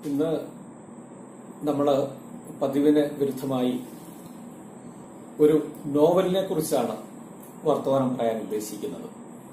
ഇന്ന് നമ്മൾ പതിവിന് വിരുദ്ധമായി ഒരു നോവലിനെ കുറിച്ചാണ് വർത്തമാനം പറയാൻ ഉദ്ദേശിക്കുന്നത്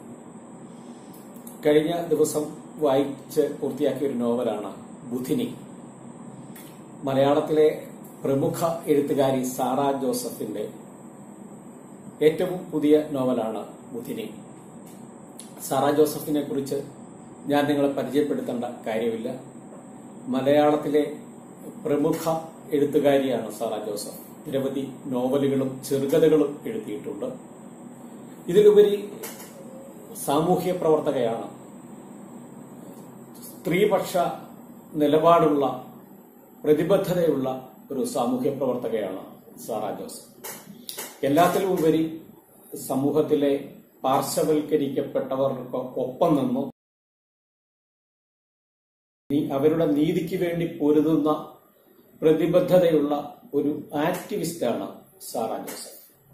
കഴിഞ്ഞ ദിവസം വായിച്ച് പൂർത്തിയാക്കിയ ഒരു നോവലാണ് ബുധിനി മലയാളത്തിലെ പ്രമുഖ എഴുത്തുകാരി സാറ ജോസഫിന്റെ ഏറ്റവും പുതിയ നോവലാണ് ബുധിനി സാറ ജോസഫിനെ കുറിച്ച് ഞാൻ നിങ്ങളെ പരിചയപ്പെടുത്തേണ്ട കാര്യമില്ല മലയാളത്തിലെ പ്രമുഖ എഴുത്തുകാരിയാണ് സാറ ജോസഫ് നിരവധി നോവലുകളും ചെറുകഥകളും എഴുതിയിട്ടുണ്ട് ഇതിലുപരി സാമൂഹ്യ പ്രവർത്തകയാണ് സ്ത്രീപക്ഷ നിലപാടുള്ള പ്രതിബദ്ധതയുള്ള ഒരു സാമൂഹ്യ പ്രവർത്തകയാണ് സാറ ജോസഫ് എല്ലാത്തിലും ഉപരി സമൂഹത്തിലെ പാർശ്വവൽക്കരിക്കപ്പെട്ടവർക്ക് ഒപ്പം നിന്നു അവരുടെ നീതിക്ക് വേണ്ടി പൊരുതുന്ന പ്രതിബദ്ധതയുള്ള ഒരു ആക്ടിവിസ്റ്റാണ് സാറ ജോസഫ്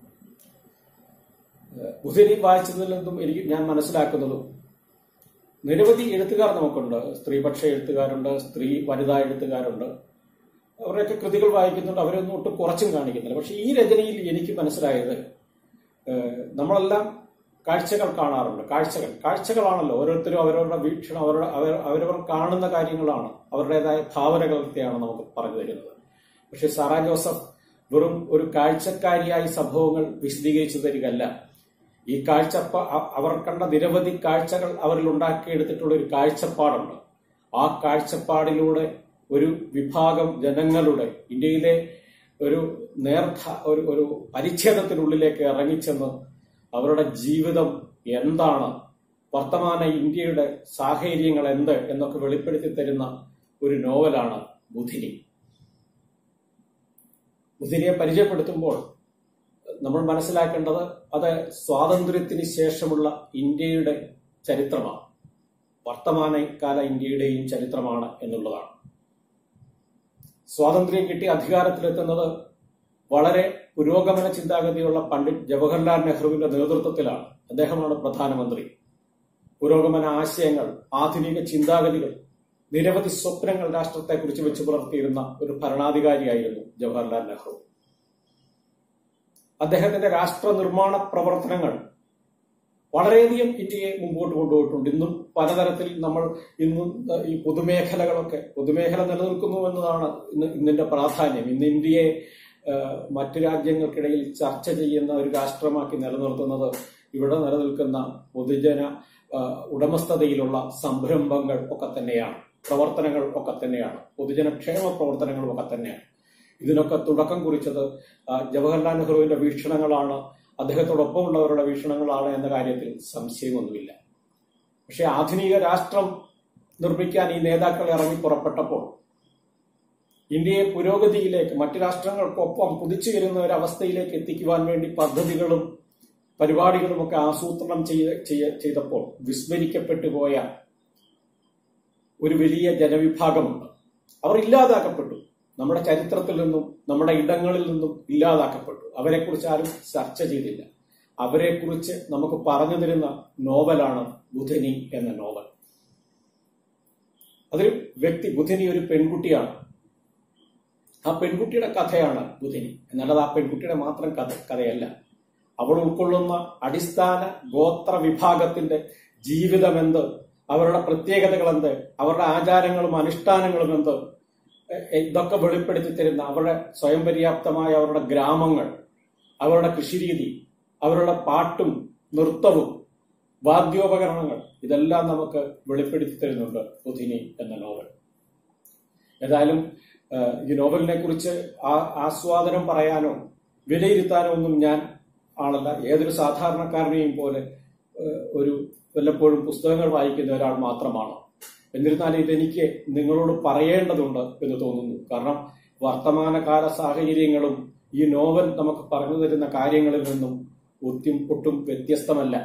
ബുധനി വായിച്ചതിൽ നിന്നും എനിക്ക് ഞാൻ മനസ്സിലാക്കുന്നതും നിരവധി എഴുത്തുകാർ നമുക്കുണ്ട് സ്ത്രീപക്ഷ എഴുത്തുകാരുണ്ട് സ്ത്രീ വനിതാ എഴുത്തുകാരുണ്ട് അവരുടെയൊക്കെ കൃതികൾ വായിക്കുന്നുണ്ട് അവരൊന്നും ഒട്ടും കുറച്ചും കാണിക്കുന്നില്ല പക്ഷെ ഈ രചനയിൽ എനിക്ക് മനസ്സിലായത് നമ്മളെല്ലാം കാഴ്ചകൾ കാണാറുണ്ട് കാഴ്ചകൾ കാഴ്ചകളാണല്ലോ ഓരോരുത്തരും അവരവരുടെ വീക്ഷണം അവരുടെ അവർ അവരവർ കാണുന്ന കാര്യങ്ങളാണ് അവരുടേതായ ഭാവനകളത്തെയാണ് നമുക്ക് പറഞ്ഞു തരുന്നത് പക്ഷെ സാറാ ജോസഫ് വെറും ഒരു കാഴ്ചക്കാരിയായി സംഭവങ്ങൾ വിശദീകരിച്ചു തരികയല്ല ഈ കാഴ്ചപ്പ അവർ കണ്ട നിരവധി കാഴ്ചകൾ അവരിൽ ഉണ്ടാക്കിയെടുത്തിട്ടുള്ള ഒരു കാഴ്ചപ്പാടുണ്ട് ആ കാഴ്ചപ്പാടിലൂടെ ഒരു വിഭാഗം ജനങ്ങളുടെ ഇന്ത്യയിലെ ഒരു നേർദ്ധ ഒരു ഒരു പരിച്ഛേദത്തിനുള്ളിലേക്ക് ഇറങ്ങിച്ചെന്ന് അവരുടെ ജീവിതം എന്താണ് വർത്തമാന ഇന്ത്യയുടെ സാഹചര്യങ്ങൾ എന്ത് എന്നൊക്കെ വെളിപ്പെടുത്തി തരുന്ന ഒരു നോവലാണ് ബുധിനി ബുധിനിയെ പരിചയപ്പെടുത്തുമ്പോൾ നമ്മൾ മനസ്സിലാക്കേണ്ടത് അത് സ്വാതന്ത്ര്യത്തിന് ശേഷമുള്ള ഇന്ത്യയുടെ ചരിത്രമാണ് വർത്തമാനകാല ഇന്ത്യയുടെയും ചരിത്രമാണ് എന്നുള്ളതാണ് സ്വാതന്ത്ര്യം കിട്ടി അധികാരത്തിലെത്തുന്നത് വളരെ പുരോഗമന ചിന്താഗതിയുള്ള പണ്ഡിറ്റ് ജവഹർലാൽ നെഹ്റുവിന്റെ നേതൃത്വത്തിലാണ് അദ്ദേഹമാണ് പ്രധാനമന്ത്രി പുരോഗമന ആശയങ്ങൾ ആധുനിക ചിന്താഗതികൾ നിരവധി സ്വപ്നങ്ങൾ രാഷ്ട്രത്തെക്കുറിച്ച് വെച്ച് പുലർത്തിയിരുന്ന ഒരു ഭരണാധികാരിയായിരുന്നു ജവഹർലാൽ നെഹ്റു അദ്ദേഹത്തിന്റെ രാഷ്ട്ര നിർമ്മാണ പ്രവർത്തനങ്ങൾ വളരെയധികം ഇന്ത്യയെ മുമ്പോട്ട് കൊണ്ടുപോയിട്ടുണ്ട് ഇന്നും പലതരത്തിൽ നമ്മൾ ഇന്നും ഈ പൊതുമേഖലകളൊക്കെ പൊതുമേഖല നിലനിൽക്കുന്നു എന്നതാണ് ഇന്ന് ഇന്നിന്റെ പ്രാധാന്യം ഇന്ന് ഇന്ത്യയെ മറ്റു രാജ്യങ്ങൾക്കിടയിൽ ചർച്ച ചെയ്യുന്ന ഒരു രാഷ്ട്രമാക്കി നിലനിർത്തുന്നത് ഇവിടെ നിലനിൽക്കുന്ന പൊതുജന ഉടമസ്ഥതയിലുള്ള സംരംഭങ്ങൾ ഒക്കെ തന്നെയാണ് പ്രവർത്തനങ്ങൾ ഒക്കെ തന്നെയാണ് പൊതുജനക്ഷേമ പ്രവർത്തനങ്ങളും ഒക്കെ തന്നെയാണ് ഇതിനൊക്കെ തുടക്കം കുറിച്ചത് ജവഹർലാൽ നെഹ്റുവിന്റെ വീക്ഷണങ്ങളാണ് അദ്ദേഹത്തോടൊപ്പമുള്ളവരുടെ വീക്ഷണങ്ങളാണ് എന്ന കാര്യത്തിൽ സംശയമൊന്നുമില്ല പക്ഷെ ആധുനിക രാഷ്ട്രം നിർമ്മിക്കാൻ ഈ നേതാക്കൾ ഇറങ്ങി പുറപ്പെട്ടപ്പോൾ ഇന്ത്യയെ പുരോഗതിയിലേക്ക് മറ്റു രാഷ്ട്രങ്ങൾക്കൊപ്പം കുതിച്ചു വരുന്ന ഒരു അവസ്ഥയിലേക്ക് എത്തിക്കുവാൻ വേണ്ടി പദ്ധതികളും പരിപാടികളും ഒക്കെ ആസൂത്രണം ചെയ്തപ്പോൾ വിസ്മരിക്കപ്പെട്ടു പോയ ഒരു വലിയ ജനവിഭാഗമുണ്ട് അവർ ഇല്ലാതാക്കപ്പെട്ടു നമ്മുടെ ചരിത്രത്തിൽ നിന്നും നമ്മുടെ ഇടങ്ങളിൽ നിന്നും ഇല്ലാതാക്കപ്പെട്ടു അവരെക്കുറിച്ച് ആരും ചർച്ച ചെയ്തില്ല അവരെക്കുറിച്ച് നമുക്ക് പറഞ്ഞു തരുന്ന നോവലാണ് ബുധനി എന്ന നോവൽ അതൊരു വ്യക്തി ബുധനി ഒരു പെൺകുട്ടിയാണ് ആ പെൺകുട്ടിയുടെ കഥയാണ് ബുധനി എന്നാൽ ആ പെൺകുട്ടിയുടെ മാത്രം കഥ കഥയല്ല അവൾ ഉൾക്കൊള്ളുന്ന അടിസ്ഥാന ഗോത്ര വിഭാഗത്തിന്റെ ജീവിതമെന്ത് അവരുടെ പ്രത്യേകതകൾ എന്ത് അവരുടെ ആചാരങ്ങളും അനുഷ്ഠാനങ്ങളും എന്ത് ഇതൊക്കെ വെളിപ്പെടുത്തി തരുന്ന അവരുടെ സ്വയം പര്യാപ്തമായ അവരുടെ ഗ്രാമങ്ങൾ അവരുടെ കൃഷിരീതി അവരുടെ പാട്ടും നൃത്തവും വാദ്യോപകരണങ്ങൾ ഇതെല്ലാം നമുക്ക് വെളിപ്പെടുത്തി തരുന്നുണ്ട് ബുധിനി എന്ന നോവൽ ഏതായാലും ഈ നോവലിനെ കുറിച്ച് ആസ്വാദനം പറയാനോ വിലയിരുത്താനോ ഒന്നും ഞാൻ ആളല്ല ഏതൊരു സാധാരണക്കാരനെയും പോലെ ഒരു വല്ലപ്പോഴും പുസ്തകങ്ങൾ വായിക്കുന്ന ഒരാൾ മാത്രമാണ് എന്നിരുന്നാലും ഇതെനിക്ക് നിങ്ങളോട് പറയേണ്ടതുണ്ട് എന്ന് തോന്നുന്നു കാരണം വർത്തമാനകാല സാഹചര്യങ്ങളും ഈ നോവൽ നമുക്ക് പറഞ്ഞു തരുന്ന കാര്യങ്ങളിൽ നിന്നും ഒത്തും ഒട്ടും വ്യത്യസ്തമല്ല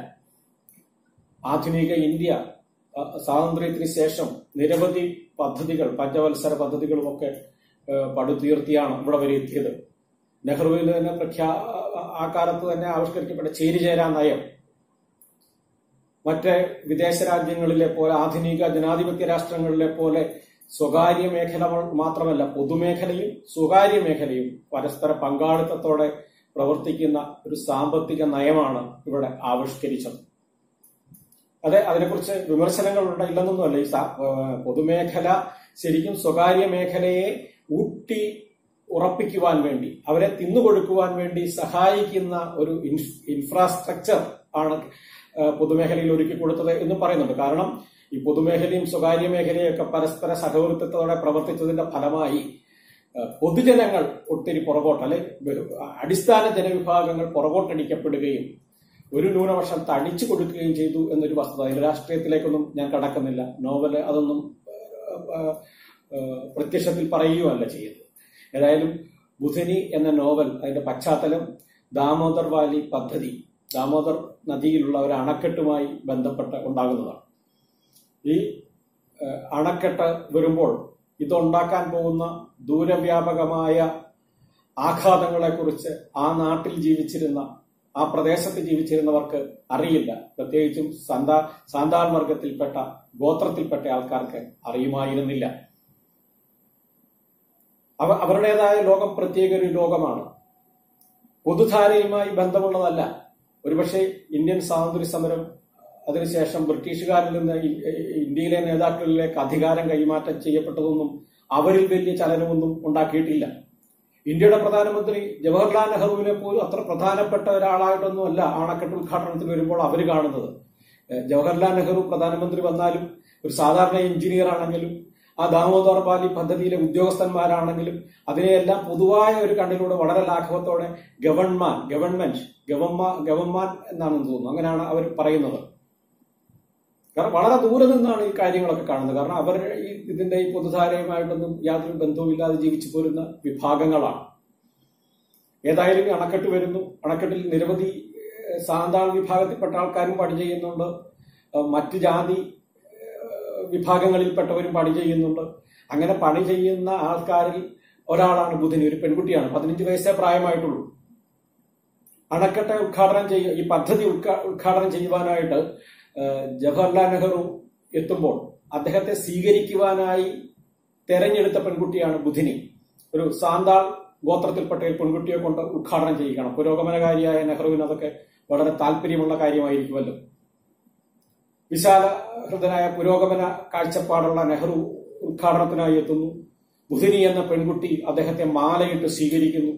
ആധുനിക ഇന്ത്യ സ്വാതന്ത്ര്യത്തിന് ശേഷം നിരവധി പദ്ധതികൾ പഞ്ചവത്സര പദ്ധതികളുമൊക്കെ പടുത്തുയർത്തിയാണ് ഇവിടെ വരെ എത്തിയത് നെഹ്റുവിൽ തന്നെ പ്രഖ്യാ ആ കാലത്ത് തന്നെ ആവിഷ്കരിക്കപ്പെട്ട ചേരിചേരാ നയം മറ്റ് വിദേശ രാജ്യങ്ങളിലെ പോലെ ആധുനിക ജനാധിപത്യ രാഷ്ട്രങ്ങളിലെ പോലെ സ്വകാര്യ മേഖല മാത്രമല്ല പൊതുമേഖലയും സ്വകാര്യ മേഖലയും പരസ്പര പങ്കാളിത്തത്തോടെ പ്രവർത്തിക്കുന്ന ഒരു സാമ്പത്തിക നയമാണ് ഇവിടെ ആവിഷ്കരിച്ചത് അതെ അതിനെക്കുറിച്ച് വിമർശനങ്ങൾ ഇല്ലെന്നൊന്നുമല്ല ഈ സാ- ഏഹ് പൊതുമേഖല ശരിക്കും സ്വകാര്യ മേഖലയെ ഊട്ടി ഉറപ്പിക്കുവാൻ വേണ്ടി അവരെ തിന്നുകൊടുക്കുവാൻ വേണ്ടി സഹായിക്കുന്ന ഒരു ഇൻഫ്- ഇൻഫ്രാസ്ട്രക്ചർ ആണ് ഏഹ് പൊതുമേഖലയിൽ ഒരുക്കി കൊടുത്തത് എന്ന് പറയുന്നുണ്ട് കാരണം ഈ പൊതുമേഖലയും സ്വകാര്യ മേഖലയും ഒക്കെ പരസ്പര സഹവർത്തിത്വത്തോടെ പ്രവർത്തിച്ചതിന്റെ ഫലമായി ഏഹ് പൊതുജനങ്ങൾ ഒത്തിരി പുറകോട്ട് അല്ലെ ബഹു- അടിസ്ഥാന ജനവിഭാഗങ്ങൾ പുറകോട്ടടിക്കപ്പെടുകയും ഒരു ന്യൂനപക്ഷം തടിച്ചു കൊടുക്കുകയും ചെയ്തു എന്നൊരു വസ്തുത അതിന്റെ രാഷ്ട്രീയത്തിലേക്കൊന്നും ഞാൻ കടക്കുന്നില്ല നോവല് അതൊന്നും ഏഹ്, ഏഹ്, ഏഹ്, പ്രത്യക്ഷത്തിൽ പറയുകയല്ല ചെയ്യുന്നത് ഏതായാലും ബുധനി എന്ന നോവൽ അതിന്റെ പശ്ചാത്തലം ദാമോദർ വാലി പദ്ധതി ദാമോദർ നദിയിലുള്ള ഒരു അണക്കെട്ടുമായി ബന്ധപ്പെട്ട് ഉണ്ടാകുന്നതാണ് ഈ ഏഹ്, അണക്കെട്ട് വരുമ്പോൾ ഇതുണ്ടാക്കാൻ പോകുന്ന ദൂരവ്യാപകമായ ആഘാതങ്ങളെക്കുറിച്ച് ആ നാട്ടിൽ ജീവിച്ചിരുന്ന ആ പ്രദേശത്ത് ജീവിച്ചിരുന്നവർക്ക് അറിയില്ല പ്രത്യേകിച്ചും സന്താ സാന്താൾ വർഗത്തിൽപ്പെട്ട ഗോത്രത്തിൽപ്പെട്ട ആൾക്കാർക്ക് അറിയുമായിരുന്നില്ല അവ അവരുടേതായ ലോകം പ്രത്യേക ഒരു ലോകമാണ് പൊതുധാരയുമായി ബന്ധമുള്ളതല്ല ഒരുപക്ഷെ ഇന്ത്യൻ സ്വാതന്ത്ര്യ സമരം അതിനുശേഷം ബ്രിട്ടീഷുകാരിൽ നിന്ന് ഇ- ഇ- ഇന്ത്യയിലെ നേതാക്കളിലേക്ക് അധികാരം കൈമാറ്റം ചെയ്യപ്പെട്ടതൊന്നും അവരിൽ വലിയ ചലനമൊന്നും ഉണ്ടാക്കിയിട്ടില്ല ഇന്ത്യയുടെ പ്രധാനമന്ത്രി ജവഹർലാൽ നെഹ്റുവിനെ പോലും അത്ര പ്രധാനപ്പെട്ട ഒരാളായിട്ടൊന്നും അല്ല അണക്കെട്ട് ഉദ്ഘാടനത്തിന് വരുമ്പോൾ അവർ കാണുന്നത് ഏഹ് ജവഹർലാൽ നെഹ്റു പ്രധാനമന്ത്രി വന്നാലും ഒരു സാധാരണ എഞ്ചിനീയർ ആണെങ്കിലും ആ ദാമോദർ വാലി പദ്ധതിയിലെ ഉദ്യോഗസ്ഥന്മാരാണെങ്കിലും അതിനെയെല്ലാം പൊതുവായ ഒരു കണ്ണിലൂടെ വളരെ ലാഘവത്തോടെ ഗവൺമാൻ ഗവൺമെന്റ് ഗവൺമാ ഗവൺമാൻ എന്നാണ് തോന്നുന്നു അങ്ങനെയാണ് അവർ പറയുന്നത് കാരണം വളരെ ദൂരെ നിന്നാണ് ഈ കാര്യങ്ങളൊക്കെ കാണുന്നത് കാരണം അവർ ഈ ഇതിന്റെ ഈ പൊതുധാരയുമായിട്ടൊന്നും യാതൊരു ബന്ധവുമില്ലാതെ ജീവിച്ചു പോരുന്ന വിഭാഗങ്ങളാണ് ഏതായാലും ഈ അണക്കെട്ട് വരുന്നു അണക്കെട്ടിൽ നിരവധി ഏഹ്, സാന്താൾ വിഭാഗത്തിൽപ്പെട്ട ആൾക്കാരും പണി ചെയ്യുന്നുണ്ട് ഏഹ്, മറ്റ് ജാതി ഏഹ്, വിഭാഗങ്ങളിൽപ്പെട്ടവരും പണി ചെയ്യുന്നുണ്ട് അങ്ങനെ പണി ചെയ്യുന്ന ആൾക്കാരിൽ ഒരാളാണ് ബുധനി ഒരു പെൺകുട്ടിയാണ് പതിനഞ്ച് വയസ്സേ പ്രായമായിട്ടുള്ളൂ അണക്കെട്ട് ഉദ്ഘാടനം ചെയ്യുക ഈ പദ്ധതി ഉദ്ഘാ- ഉദ്ഘാടനം ചെയ്യുവാനായിട്ട് ഏഹ്, ജവഹർലാൽ നെഹ്റു എത്തുമ്പോൾ അദ്ദേഹത്തെ സ്വീകരിക്കുവാനായി തെരഞ്ഞെടുത്ത പെൺകുട്ടിയാണ് ബുധിനി ഒരു സാന്താൾ ഗോത്രത്തിൽപ്പെട്ട ഒരു പെൺകുട്ടിയെ കൊണ്ട് ഉദ്ഘാടനം ചെയ്യിക്കണം പുരോഗമനകാരിയായ നെഹ്റുവിന് അതൊക്കെ വളരെ താല്പര്യമുള്ള കാര്യമായിരിക്കുമല്ലോ വിശാല ഹൃദയനായ പുരോഗമന കാഴ്ചപ്പാടുള്ള നെഹ്റു ഉദ്ഘാടനത്തിനായി എത്തുന്നു ബുധിനി എന്ന പെൺകുട്ടി അദ്ദേഹത്തെ മാലയിട്ട് സ്വീകരിക്കുന്നു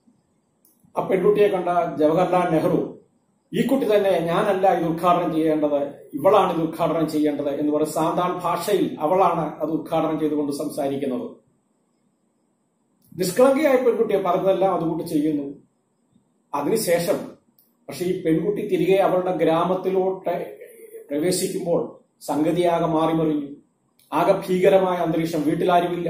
ആ പെൺകുട്ടിയെ കണ്ട ജവഹർലാൽ നെഹ്റു ഈ കുട്ടി തന്നെ ഞാനല്ല ഇത് ഉദ്ഘാടനം ചെയ്യേണ്ടത് ഇവളാണ് ഇത് ഉദ്ഘാടനം ചെയ്യേണ്ടത് എന്ന് പറഞ്ഞ സാന്താൾ ഭാഷയിൽ അവളാണ് അത് ഉദ്ഘാടനം ചെയ്തുകൊണ്ട് സംസാരിക്കുന്നത് നിഷ്കളങ്കയായ പെൺകുട്ടിയെ പറഞ്ഞതെല്ലാം അതുകൊണ്ട് ചെയ്യുന്നു അതിനുശേഷം പക്ഷെ ഈ പെൺകുട്ടി തിരികെ അവളുടെ ഗ്രാമത്തിലോട്ട് പ്രവേശിക്കുമ്പോൾ സംഗതിയാകെ മാറിമറിഞ്ഞു ആകെ ഭീകരമായ അന്തരീക്ഷം വീട്ടിലാരുമില്ല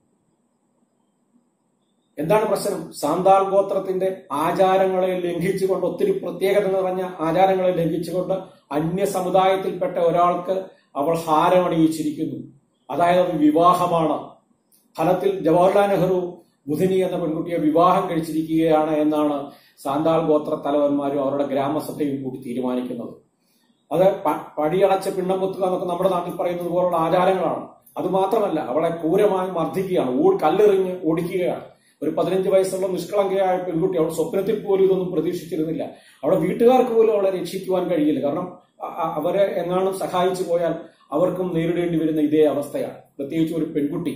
എന്താണ് പ്രശ്നം സാന്താൾ ഗോത്രത്തിന്റെ ആചാരങ്ങളെ ലംഘിച്ചുകൊണ്ട് ഒത്തിരി പ്രത്യേകത നിറഞ്ഞ ആചാരങ്ങളെ ലംഘിച്ചുകൊണ്ട് അന്യ സമുദായത്തിൽപ്പെട്ട ഒരാൾക്ക് അവൾ ഹാരമണിയിച്ചിരിക്കുന്നു അതായത് അത് വിവാഹമാണ് ഫലത്തിൽ ജവഹർലാൽ നെഹ്റു ബുധിനി എന്ന പെൺകുട്ടിയെ വിവാഹം കഴിച്ചിരിക്കുകയാണ് എന്നാണ് സാന്താൾ ഗോത്ര തലവന്മാരും അവരുടെ ഗ്രാമസഭയും കൂടി തീരുമാനിക്കുന്നത് അത് പ- പടിയടച്ച് പിണ്ണം കുത്തുക എന്നൊക്കെ നമ്മുടെ നാട്ടിൽ പറയുന്നത് പോലുള്ള ആചാരങ്ങളാണ് അത് മാത്രമല്ല അവളെ ക്രൂരമായി മർദ്ദിക്കുകയാണ് ഓ കല്ലെറിഞ്ഞ് ഓടിക്കുകയാണ് ഒരു പതിനഞ്ച് വയസ്സുള്ള നിഷ്കളങ്കയായ പെൺകുട്ടി അവൾ സ്വപ്നത്തിൽ പോലും ഇതൊന്നും പ്രതീക്ഷിച്ചിരുന്നില്ല അവളെ വീട്ടുകാർക്ക് പോലും അവളെ രക്ഷിക്കുവാൻ കഴിയില്ല കാരണം അ- അ- അവരെ എങ്ങാനും സഹായിച്ചു പോയാൽ അവർക്കും നേരിടേണ്ടി വരുന്ന ഇതേ അവസ്ഥയാണ് പ്രത്യേകിച്ച് ഒരു പെൺകുട്ടി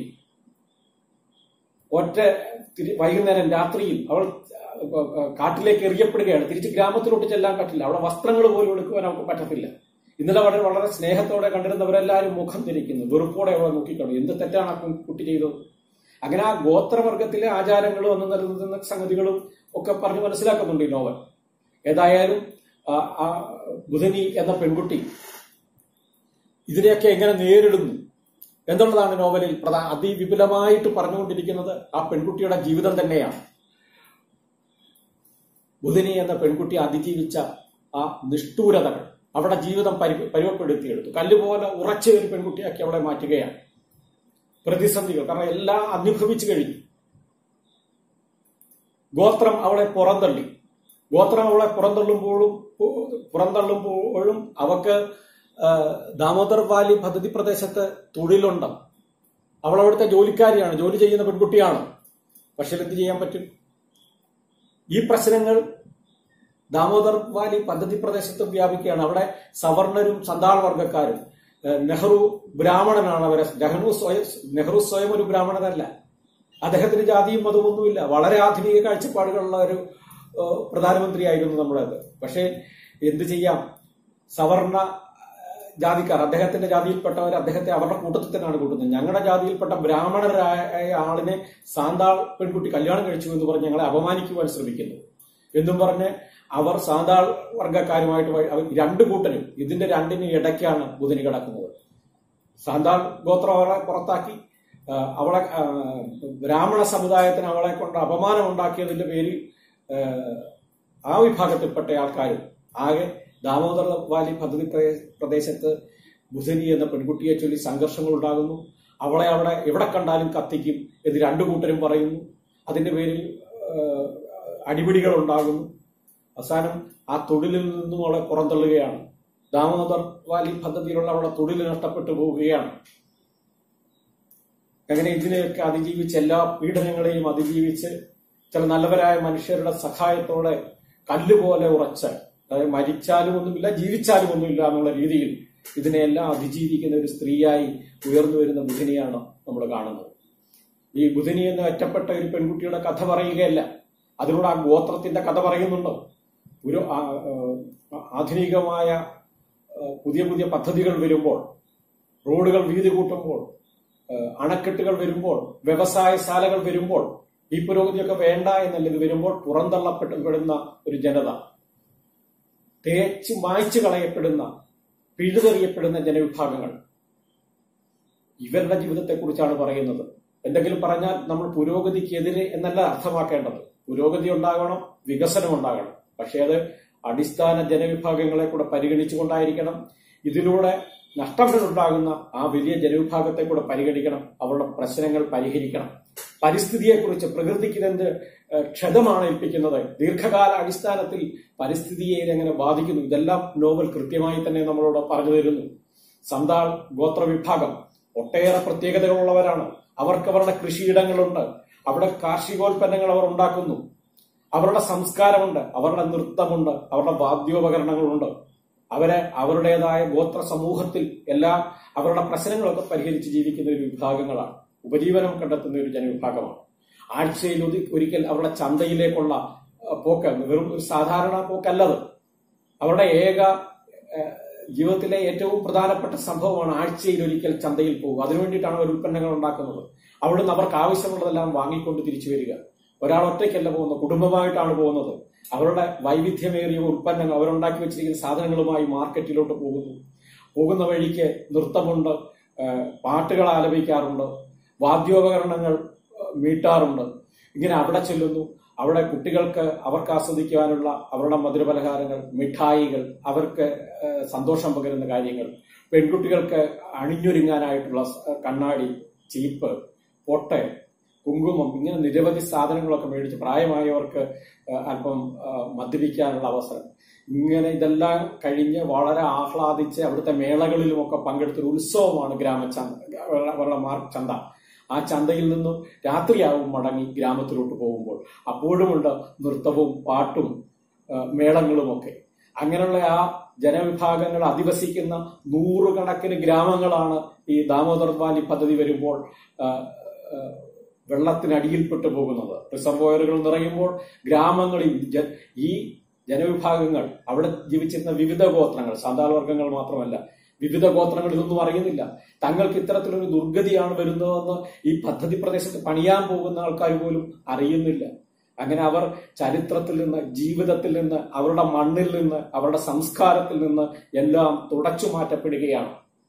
ഒറ്റ തിരി- വൈകുന്നേരം രാത്രിയിൽ അവൾ അഹ് അഹ് കാട്ടിലേക്ക് എറിയപ്പെടുകയാണ് തിരിച്ച് ഗ്രാമത്തിലോട്ട് ചെല്ലാൻ പറ്റില്ല അവിടെ വസ്ത്രങ്ങൾ പോലും എടുക്കുവാൻ അവൾക്ക് പറ്റത്തില്ല ഇന്നലെ വളരെ വളരെ സ്നേഹത്തോടെ കണ്ടിരുന്നവരെല്ലാവരും മുഖം തിരിക്കുന്നു വെറുപ്പോടെ അവളെ നോക്കിക്കാണു എന്ത് തെറ്റാണ് ആ കു- കുട്ടി ചെയ്തത് അങ്ങനെ ആ ഗോത്രവർഗത്തിലെ ആചാരങ്ങളും അന്ന് നിലനിൽക്കുന്ന സംഗതികളും ഒക്കെ പറഞ്ഞ് മനസ്സിലാക്കുന്നുണ്ട് ഈ നോവൽ ഏതായാലും ആ ആ ബുധനി എന്ന പെൺകുട്ടി ഇതിനെയൊക്കെ എങ്ങനെ നേരിടുന്നു എന്നുള്ളതാണ് നോവലിൽ പ്രധാന അതിവിപുലമായിട്ട് പറഞ്ഞുകൊണ്ടിരിക്കുന്നത് ആ പെൺകുട്ടിയുടെ ജീവിതം തന്നെയാണ് ബുധനി എന്ന പെൺകുട്ടി അതിജീവിച്ച ആ നിഷ്ഠൂരതകൾ അവരുടെ ജീവിതം പരി പരുവപ്പെടുത്തിയെടുത്തു കല്ലുപോലെ ഉറച്ച ഒരു പെൺകുട്ടിയാക്കി അവളെ മാറ്റുകയാണ് പ്രതിസന്ധികൾ കാരണം എല്ലാം അനുഭവിച്ചു കഴിഞ്ഞു ഗോത്രം അവളെ പുറന്തള്ളി ഗോത്രം അവളെ പുറന്തള്ളുമ്പോഴും പുറന്തള്ളുമ്പോഴും അവക്ക് ആ, ദാമോദർ വാലി പദ്ധതി പ്രദേശത്ത് തൊഴിലുണ്ട് അവൾ അവിടുത്തെ ജോലിക്കാരിയാണ് ജോലി ചെയ്യുന്ന പെൺകുട്ടിയാണ് പക്ഷെ എന്ത് ചെയ്യാൻ പറ്റും ഈ പ്രശ്നങ്ങൾ ദാമോദർ വാലി പദ്ധതി പ്രദേശത്തും വ്യാപിക്കുകയാണ് അവിടെ സവർണരും സന്താൾ വർഗക്കാരും ഏഹ് നെഹ്റു ബ്രാഹ്മണനാണ് അവരെ നെഹ്റു സ്വയം നെഹ്റു സ്വയം ഒരു ബ്രാഹ്മണനല്ല അദ്ദേഹത്തിന് ജാതിയും മതമൊന്നുമില്ല വളരെ ആധുനിക കാഴ്ചപ്പാടുകളുള്ള ഒരു ഏഹ് പ്രധാനമന്ത്രിയായിരുന്നു നമ്മുടേത് പക്ഷേ എന്ത് ചെയ്യാം സവർണ ഏഹ് ജാതിക്കാർ അദ്ദേഹത്തിന്റെ ജാതിയിൽപ്പെട്ടവർ അദ്ദേഹത്തെ അവരുടെ കൂട്ടത്തിൽ തന്നെയാണ് കൂട്ടുന്നത് ഞങ്ങളുടെ ജാതിയിൽപ്പെട്ട ബ്രാഹ്മണരായ ആളിനെ സാന്താൾ പെൺകുട്ടി കല്യാണം കഴിച്ചു എന്ന് പറഞ്ഞ് ഞങ്ങളെ അപമാനിക്കുവാൻ ശ്രമിക്കുന്നു എന്നും പറഞ്ഞ് അവർ സാന്താൾ വർഗക്കാരുമായിട്ട് വഴി- അവർ രണ്ട് കൂട്ടരും ഇതിന്റെ രണ്ടിനും ഇടയ്ക്കാണ് ബുധനി കിടക്കുന്നത് സാന്താൾ ഗോത്രം അവളെ പുറത്താക്കി ആ, അവളെ ആ, ബ്രാഹ്മണ സമുദായത്തിന് അവളെ കൊണ്ട് അപമാനം ഉണ്ടാക്കിയതിന്റെ പേരിൽ ആ, ആ വിഭാഗത്തിൽപ്പെട്ട ആൾക്കാരും ആകെ ദാമോദർ വാലി പദ്ധതി പ്രദേ- പ്രദേശത്ത് ബുധനി എന്ന പെൺകുട്ടിയെ ചൊല്ലി സംഘർഷങ്ങൾ ഉണ്ടാകുന്നു അവളെ അവിടെ എവിടെ കണ്ടാലും കത്തിക്കും എന്ന് രണ്ടു കൂട്ടരും പറയുന്നു അതിന്റെ പേരിൽ ആ, അടിപിടികൾ ഉണ്ടാകുന്നു അവസാനം ആ തൊഴിലിൽ നിന്നും അവളെ പുറന്തള്ളുകയാണ് ദാമോദർ വാലി പദ്ധതിയിലുള്ള അവളുടെ തൊഴിൽ നഷ്ടപ്പെട്ടു പോവുകയാണ് അങ്ങനെ ഇതിനെയൊക്കെ അതിജീവിച്ച് എല്ലാ പീഡനങ്ങളെയും അതിജീവിച്ച് ചില നല്ലവരായ മനുഷ്യരുടെ സഹായത്തോടെ കല്ലുപോലെ ഉറച്ച് അതായത് മരിച്ചാലും ഒന്നുമില്ല ജീവിച്ചാലും ഒന്നുമില്ല എന്നുള്ള രീതിയിൽ ഇതിനെല്ലാം അതിജീവിക്കുന്ന ഒരു സ്ത്രീയായി ഉയർന്നു വരുന്ന ബുധനിയാണ് നമ്മൾ കാണുന്നത് ഈ ബുധനി എന്ന ഒറ്റപ്പെട്ട ഒരു പെൺകുട്ടിയുടെ കഥ പറയുകയല്ല അതിലൂടെ ആ ഗോത്രത്തിന്റെ കഥ പറയുന്നുണ്ട് ഒരു ആ- ആ- ആധുനികമായ ആ, പുതിയ പുതിയ പദ്ധതികൾ വരുമ്പോൾ റോഡുകൾ വീതി കൂട്ടുമ്പോൾ ആ, അണക്കെട്ടുകൾ വരുമ്പോൾ വ്യവസായശാലകൾ വരുമ്പോൾ ഈ പുരോഗതിയൊക്കെ വേണ്ട എന്നല്ല ഇത് വരുമ്പോൾ പുറന്തള്ളപ്പെടുന്ന ഒരു ജനത തേച്ച് മായ്ച്ചു കളയപ്പെടുന്ന പിഴുതെറിയപ്പെടുന്ന ജനവിഭാഗങ്ങൾ ഇവരുടെ ജീവിതത്തെക്കുറിച്ചാണ് പറയുന്നത് എന്തെങ്കിലും പറഞ്ഞാൽ നമ്മൾ പുരോഗതിക്കെതിരെ എന്നല്ല അർത്ഥമാക്കേണ്ടത് പുരോഗതി ഉണ്ടാകണം വികസനം ഉണ്ടാകണം പക്ഷേ അത് അടിസ്ഥാന ജനവിഭാഗങ്ങളെ കൂടെ പരിഗണിച്ചുകൊണ്ടായിരിക്കണം ഇതിലൂടെ നഷ്ടങ്ങളുണ്ടാകുന്ന ആ വലിയ ജനവിഭാഗത്തെ കൂടെ പരിഗണിക്കണം അവരുടെ പ്രശ്നങ്ങൾ പരിഹരിക്കണം പരിസ്ഥിതിയെക്കുറിച്ച് പ്രകൃതിക്ക് ഇതെന്ത് ഏഹ്, ക്ഷതമാണ് ഏൽപ്പിക്കുന്നത് ദീർഘകാല അടിസ്ഥാനത്തിൽ പരിസ്ഥിതിയെ ഇതെങ്ങനെ ബാധിക്കുന്നു ഇതെല്ലാം നോവൽ കൃത്യമായി തന്നെ നമ്മളോട് പറഞ്ഞു തരുന്നു സന്താൾ ഗോത്രവിഭാഗം ഒട്ടേറെ പ്രത്യേകതകളുള്ളവരാണ് അവർക്ക് അവരുടെ കൃഷിയിടങ്ങളുണ്ട് അവിടെ കാർഷികോൽപ്പന്നങ്ങൾ അവർ ഉണ്ടാക്കുന്നു അവരുടെ സംസ്കാരമുണ്ട് അവരുടെ നൃത്തമുണ്ട് അവരുടെ വാദ്യോപകരണങ്ങളുണ്ട് അവരെ അവരുടേതായ ഗോത്ര സമൂഹത്തിൽ എല്ലാ അവരുടെ പ്രശ്നങ്ങളൊക്കെ പരിഹരിച്ച് ജീവിക്കുന്ന ഒരു വിഭാഗങ്ങളാണ് ഉപജീവനം കണ്ടെത്തുന്ന ഒരു ജനവിഭാഗമാണ് ആഴ്ചയിൽ ഒതി- ഒരിക്കൽ അവരുടെ ചന്തയിലേക്കുള്ള അഹ്, പോക്ക് വെറും ഒരു സാധാരണ പോക്കല്ലത് അവരുടെ ഏക ഏഹ്, ജീവിതത്തിലെ ഏറ്റവും പ്രധാനപ്പെട്ട സംഭവമാണ് ആഴ്ചയിൽ ഒരിക്കൽ ചന്തയിൽ പോകുക അതിനുവേണ്ടിയിട്ടാണ് അവർ ഉൽപ്പന്നങ്ങൾ ഉണ്ടാക്കുന്നത് അവിടുന്ന് അവർക്ക് ആവശ്യമുള്ളതെല്ലാം വാങ്ങിക്കൊണ്ട് തിരിച്ചു വരിക ഒരാൾ ഒറ്റയ്ക്കല്ല പോകുന്നത് കുടുംബമായിട്ടാണ് പോകുന്നത് അവരുടെ വൈവിധ്യമേറിയ ഉൽപ്പന്നങ്ങൾ അവരുണ്ടാക്കി വെച്ചിരിക്കുന്ന സാധനങ്ങളുമായി മാർക്കറ്റിലോട്ട് പോകുന്നു പോകുന്ന വഴിക്ക് നൃത്തമുണ്ട് ഏഹ്, പാട്ടുകൾ ആലപിക്കാറുണ്ട് വാദ്യോപകരണങ്ങൾ ഏഹ്, മീട്ടാറുണ്ട് ഇങ്ങനെ അവിടെ ചെല്ലുന്നു അവിടെ കുട്ടികൾക്ക് അവർക്ക് ആസ്വദിക്കുവാനുള്ള അവരുടെ മധുരപലഹാരങ്ങൾ മിഠായികൾ അവർക്ക് ഏഹ്, സന്തോഷം പകരുന്ന കാര്യങ്ങൾ പെൺകുട്ടികൾക്ക് അണിഞ്ഞൊരുങ്ങാനായിട്ടുള്ള സ- കണ്ണാടി ചീപ്പ് പൊട്ട് കുങ്കുമം ഇങ്ങനെ നിരവധി സാധനങ്ങളൊക്കെ മേടിച്ച് പ്രായമായവർക്ക് ഏഹ്, അല്പം ഏഹ്, മദ്യപിക്കാനുള്ള അവസരം ഇങ്ങനെ ഇതെല്ലാം കഴിഞ്ഞ് വളരെ ആഹ്ലാദിച്ച് അവിടുത്തെ മേളകളിലുമൊക്കെ പങ്കെടുത്തൊരു ഉത്സവമാണ് ഗ്രാമചന്ത അവരുടെ മാർ ചന്ത ആ ചന്തയിൽ നിന്നും രാത്രിയാവും മടങ്ങി ഗ്രാമത്തിലോട്ട് പോകുമ്പോൾ അപ്പോഴുമുണ്ട് നൃത്തവും പാട്ടും ഏഹ്, മേളങ്ങളുമൊക്കെ അങ്ങനെയുള്ള ആ ജനവിഭാഗങ്ങൾ അധിവസിക്കുന്ന നൂറുകണക്കിന് ഗ്രാമങ്ങളാണ് ഈ ദാമോദർ വാലി പദ്ധതി വരുമ്പോൾ ഏഹ്, ഏഹ്, വെള്ളത്തിനടിയിൽപ്പെട്ടു പോകുന്നത് റിസർവോയറുകൾ നിറയുമ്പോൾ ഗ്രാമങ്ങളിൽ ജ- ഈ ജനവിഭാഗങ്ങൾ അവിടെ ജീവിച്ചിരുന്ന വിവിധ ഗോത്രങ്ങൾ സാന്താൾ വർഗ്ഗങ്ങൾ മാത്രമല്ല വിവിധ ഗോത്രങ്ങൾ ഇതൊന്നും അറിയുന്നില്ല തങ്ങൾക്ക് ഇത്തരത്തിലൊരു ദുർഗതിയാണ് വരുന്നതെന്ന് ഈ പദ്ധതി പ്രദേശത്ത് പണിയാൻ പോകുന്ന ആൾക്കാർ പോലും അറിയുന്നില്ല അങ്ങനെ അവർ ചരിത്രത്തിൽ നിന്ന് ജീവിതത്തിൽ നിന്ന് അവരുടെ മണ്ണിൽ നിന്ന് അവരുടെ സംസ്കാരത്തിൽ നിന്ന് എല്ലാം തുടച്ചു മാറ്റപ്പെടുകയാണ്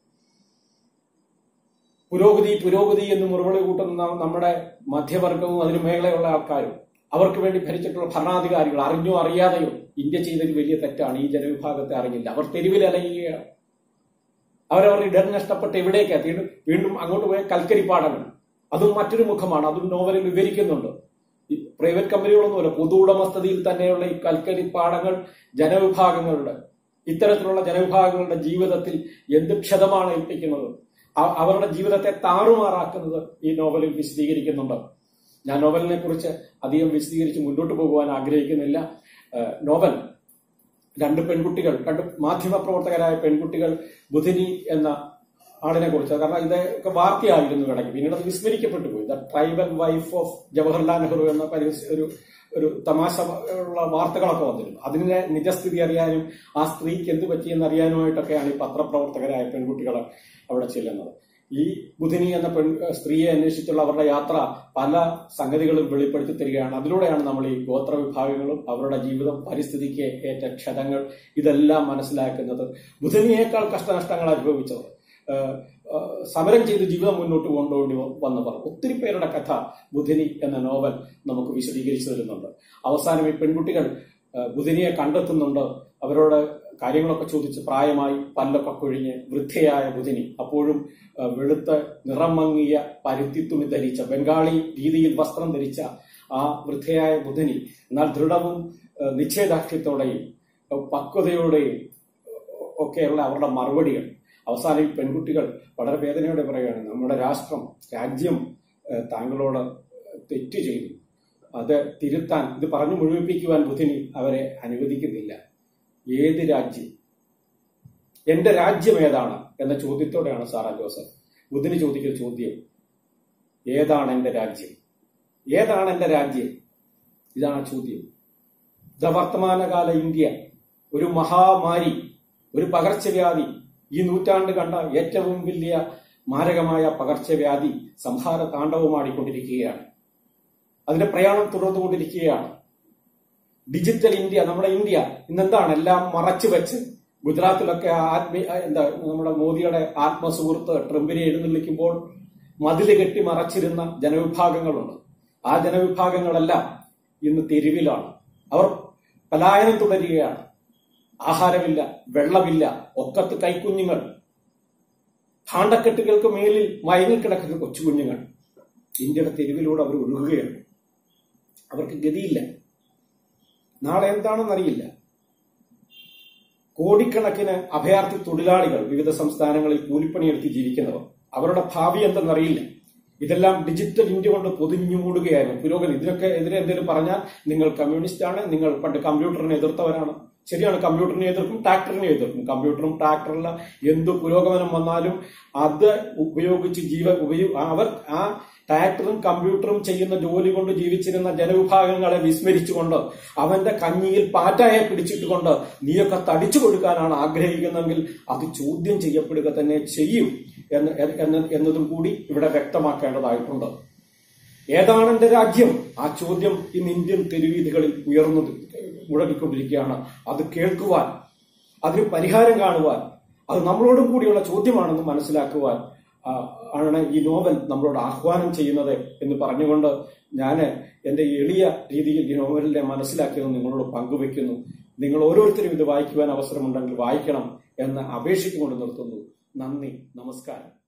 പുരോഗതി പുരോഗതി എന്ന് മുറവിളി കൂട്ടുന്ന നമ്മുടെ മധ്യവർഗവും അതിന് മേഖലയുള്ള ആൾക്കാരും അവർക്ക് വേണ്ടി ഭരിച്ചിട്ടുള്ള ഭരണാധികാരികൾ അറിഞ്ഞോ അറിയാതെയോ ഇന്ത്യ ചെയ്തൊരു വലിയ തെറ്റാണ് ഈ ജനവിഭാഗത്തെ അറിഞ്ഞില്ല അവർ തെരുവിൽ അലയുകയാണ് അവരവർ ഇടം നഷ്ടപ്പെട്ട് എവിടേക്ക് എത്തി വീണ്ടും അങ്ങോട്ട് പോയ കൽക്കരി പാടങ്ങൾ അതും മറ്റൊരു മുഖമാണ് അതും നോവലിൽ വിവരിക്കുന്നുണ്ട് ഈ പ്രൈവറ്റ് കമ്പനികളൊന്നുമല്ല പൊതു ഉടമസ്ഥതയിൽ തന്നെയുള്ള ഈ കൽക്കരി പാടങ്ങൾ ജനവിഭാഗങ്ങളുടെ ഇത്തരത്തിലുള്ള ജനവിഭാഗങ്ങളുടെ ജീവിതത്തിൽ എന്ത് ക്ഷതമാണ് ഏൽപ്പിക്കുന്നത് അ- അവരുടെ ജീവിതത്തെ താറുമാറാക്കുന്നത് ഈ നോവലിൽ വിശദീകരിക്കുന്നുണ്ട് ഞാൻ നോവലിനെ കുറിച്ച് അധികം വിശദീകരിച്ച് മുന്നോട്ട് പോകുവാൻ ആഗ്രഹിക്കുന്നില്ല ഏഹ് നോവൽ രണ്ട് പെൺകുട്ടികൾ രണ്ട് മാധ്യമ പ്രവർത്തകരായ പെൺകുട്ടികൾ ബുധിനി എന്ന ആളിനെ കുറിച്ച് കാരണം ഇതൊക്കെ വാർത്തയായിരുന്നു ഇടയ്ക്ക് പിന്നീട് അത് വിസ്മരിക്കപ്പെട്ടു പോയി the tribal wife of Jawaharlal Nehru എന്ന പരിസ്ഥിതി ഒരു ഒരു തമാശ ഉള്ള വാർത്തകളൊക്കെ വന്നിരുന്നു അതിന്റെ നിജസ്ഥിതി അറിയാനും ആ സ്ത്രീക്ക് എന്ത് പറ്റിയെന്ന് അറിയാനുമായിട്ടൊക്കെയാണ് ഈ പത്രപ്രവർത്തകരായ പെൺകുട്ടികൾ അവിടെ ചെല്ലുന്നത് ഈ ബുധിനി എന്ന പെൺ സ്ത്രീയെ അന്വേഷിച്ചുള്ള അവരുടെ യാത്ര പല സംഗതികളും വെളിപ്പെടുത്തി തരികയാണ് അതിലൂടെയാണ് നമ്മൾ ഈ ഗോത്ര വിഭാഗങ്ങളും അവരുടെ ജീവിതം പരിസ്ഥിതിക്ക് ഏറ്റ ക്ഷതങ്ങൾ ഇതെല്ലാം മനസ്സിലാക്കുന്നത് ബുധനിയേക്കാൾ കഷ്ടനഷ്ടങ്ങൾ അനുഭവിച്ചത് ഏഹ്, ഏഹ്, സമരം ചെയ്ത് ജീവിതം മുന്നോട്ട് കൊണ്ടുപോയി വന്നവർ ഒത്തിരി പേരുടെ കഥ ബുധിനി എന്ന നോവൽ നമുക്ക് വിശദീകരിച്ചു തരുന്നുണ്ട് അവസാനം ഈ പെൺകുട്ടികൾ ഏഹ്, ബുധിനിയെ കണ്ടെത്തുന്നുണ്ട് അവരോട് കാര്യങ്ങളൊക്കെ ചോദിച്ച് പ്രായമായി പല്ലൊക്കെ കൊഴിഞ്ഞ് വൃദ്ധയായ ബുധിനി അപ്പോഴും ഏഹ്, വെളുത്ത നിറം മങ്ങിയ പരുത്തിത്തുണി ധരിച്ച ബംഗാളി രീതിയിൽ വസ്ത്രം ധരിച്ച ആ വൃദ്ധയായ ബുധിനി എന്നാൽ ദൃഢവും ഏഹ്, നിശ്ചയദാർഢ്യത്തോടെയും ഏഹ്, പക്വതയോടെയും ഒക്കെയുള്ള അവരുടെ മറുപടികൾ അവസാനം ഈ പെൺകുട്ടികൾ വളരെ വേദനയോടെ പറയുകയാണ് നമ്മുടെ രാഷ്ട്രം രാജ്യം ഏഹ്, താങ്കളോട് തെറ്റ് ചെയ്തു അത് തിരുത്താൻ ഇത് പറഞ്ഞു മുഴുവിപ്പിക്കുവാൻ ബുദ്ധിനി അവരെ അനുവദിക്കുന്നില്ല ഏത് രാജ്യം എന്റെ രാജ്യം ഏതാണ് എന്ന ചോദ്യത്തോടെയാണ് സാറാ ജോസഫ് ബുദ്ധിനി ചോദിക്കുന്ന ചോദ്യം ഏതാണ് എന്റെ രാജ്യം ഏതാണ് എന്റെ രാജ്യം ഇതാണ് ചോദ്യം ഇത് വർത്തമാനകാല ഇന്ത്യ ഒരു മഹാമാരി ഒരു പകർച്ചവ്യാധി ഈ നൂറ്റാണ്ട് കണ്ട ഏറ്റവും വലിയ മാരകമായ പകർച്ചവ്യാധി സംഹാര താണ്ഡവമാടിക്കൊണ്ടിരിക്കുകയാണ് അതിന്റെ പ്രയാണം തുടർന്നുകൊണ്ടിരിക്കുകയാണ് ഡിജിറ്റൽ ഇന്ത്യ നമ്മുടെ ഇന്ത്യ ഇന്നെന്താണ് എല്ലാം മറച്ചു വെച്ച് ഗുജറാത്തിലൊക്കെ ആത്മീ എന്താ നമ്മുടെ മോദിയുടെ ആത്മസുഹൃത്ത് ട്രംപിനെ എഴുന്നള്ളിക്കുമ്പോൾ മതില് കെട്ടി മറച്ചിരുന്ന ജനവിഭാഗങ്ങളുണ്ട് ആ ജനവിഭാഗങ്ങളെല്ലാം ഇന്ന് തെരുവിലാണ് അവർ പലായനം തുടരുകയാണ് ആഹാരമില്ല വെള്ളമില്ല ഒക്കത്ത് കൈക്കുഞ്ഞുങ്ങൾ ഭാണ്ഡക്കെട്ടുകൾക്ക് മേലിൽ മയങ്ങിക്കിടക്കുന്ന കൊച്ചുകുഞ്ഞുങ്ങൾ ഇന്ത്യയുടെ തെരുവിലൂടെ അവർ ഒഴുകുകയാണ് അവർക്ക് ഗതിയില്ല നാളെ എന്താണെന്നറിയില്ല കോടിക്കണക്കിന് അഭയാർത്ഥി തൊഴിലാളികൾ വിവിധ സംസ്ഥാനങ്ങളിൽ കൂലിപ്പണിയെടുത്ത് ജീവിക്കുന്നവർ അവരുടെ ഭാവി എന്തെന്നറിയില്ല ഇതെല്ലാം ഡിജിറ്റൽ ഇന്ത്യ കൊണ്ട് പൊതിഞ്ഞു മൂടുകയായിരുന്നു പുരോഗതി ഇതിനൊക്കെ എതിരെ എന്തെങ്കിലും പറഞ്ഞാൽ നിങ്ങൾ കമ്മ്യൂണിസ്റ്റ് ആണ് നിങ്ങൾ പണ്ട് കമ്പ്യൂട്ടറിനെ എതിർത്തവരാണ് ശരിയാണ് കമ്പ്യൂട്ടറിനെ എതിർക്കും ട്രാക്ടറിനെ എതിർക്കും കമ്പ്യൂട്ടറും ട്രാക്ടറിലെ എന്ത് പുരോഗമനം വന്നാലും അത് ഉപയോഗിച്ച് ജീവ ഉപയോ അവർ ആ ട്രാക്ടറും കമ്പ്യൂട്ടറും ചെയ്യുന്ന ജോലി കൊണ്ട് ജീവിച്ചിരുന്ന ജനവിഭാഗങ്ങളെ വിസ്മരിച്ചുകൊണ്ട് അവന്റെ കഞ്ഞിയിൽ പാറ്റായെ പിടിച്ചിട്ടുകൊണ്ട് നീയൊക്കെ തടിച്ചു കൊടുക്കാനാണ് ആഗ്രഹിക്കുന്നതെങ്കിൽ അത് ചോദ്യം ചെയ്യപ്പെടുക തന്നെ ചെയ്യും എന്ന് എന്ന് എന്നതും കൂടി ഇവിടെ വ്യക്തമാക്കേണ്ടതായിട്ടുണ്ട് ഏതാണ് എന്റെ രാജ്യം ആ ചോദ്യം ഇന്ന് ഇന്ത്യൻ തെരുവീതികളിൽ ഉയർന്നു മുഴങ്ങിക്കൊണ്ടിരിക്കുകയാണ് അത് കേൾക്കുവാൻ അതിന് പരിഹാരം കാണുവാൻ അത് നമ്മളോടും കൂടിയുള്ള ചോദ്യമാണെന്ന് മനസ്സിലാക്കുവാൻ ആ, ആണ് ഈ നോവൽ നമ്മളോട് ആഹ്വാനം ചെയ്യുന്നത് എന്ന് പറഞ്ഞുകൊണ്ട് ഞാൻ എന്റെ എളിയ രീതിയിൽ ഈ നോവലിനെ മനസ്സിലാക്കിയത് നിങ്ങളോട് പങ്കുവെക്കുന്നു നിങ്ങൾ ഓരോരുത്തരും ഇത് വായിക്കുവാൻ അവസരമുണ്ടെങ്കിൽ വായിക്കണം എന്ന് അപേക്ഷിച്ചുകൊണ്ട് നിർത്തുന്നു നന്ദി നമസ്കാരം